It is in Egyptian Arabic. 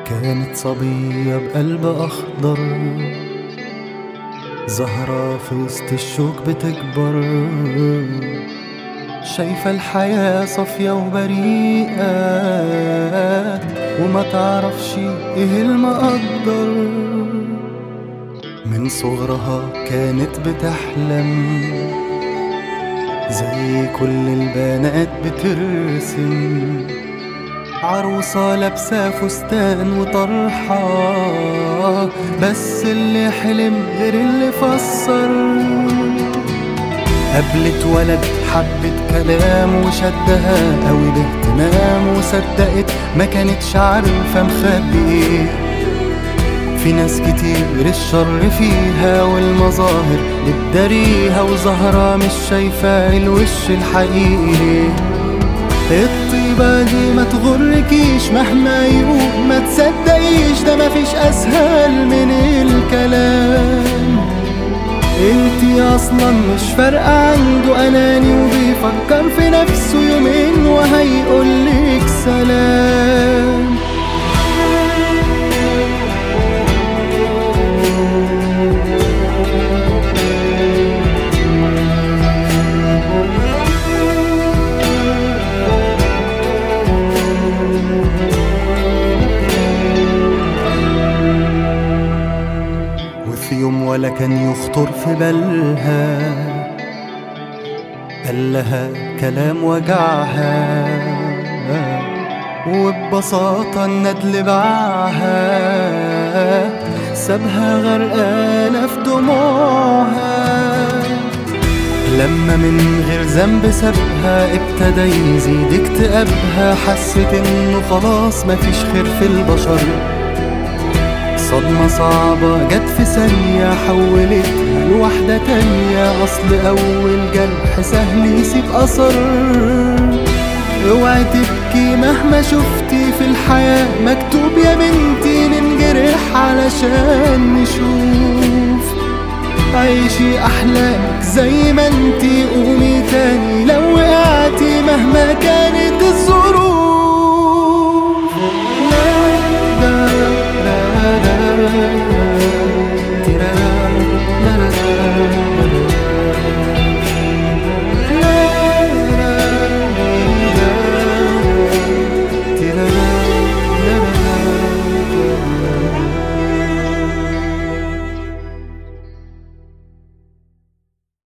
كانت صبية بقلب أخضر زهرة في وسط الشوك بتكبر شايفة الحياة صافية وبريئة وما تعرفش ايه المقدر من صغرها كانت بتحلم زي كل البنات بترسم عروسة لابسة فستان وطرحة بس اللي حلم غير اللي فسر قابلت ولد حبت كلام وشدها قوي باهتمام وصدقت ما كانتش عارفة مخبي ايه في ناس كتير الشر فيها والمظاهر بتداريها وزهرة مش شايفة الوش الحقيقي ليه الطيبة دي ما تغركيش مهما يقول ما تصدقيش ده مفيش أسهل من الكلام انتي اصلا مش فارقة عنده اناني وبيفكر في نفسه يومين وهيقولك سلام وفي يوم ولا كان يخطر في بالها قال لها كلام وجعها وببساطة الندل باعها سابها غرقانة في دموعها لما من غير ذنب سابها ابتدى يزيد اكتئابها حست انه خلاص مفيش خير في البشر صدمة صعبة جت في ثانية حولتها لواحدة تانية أصل أول جرح سهل يسيب أثر اوعي تبكي مهما شفتي في الحياة مكتوب يا بنتي ننجرح علشان نشوف عيشي أحلامك زي ما انتي قومي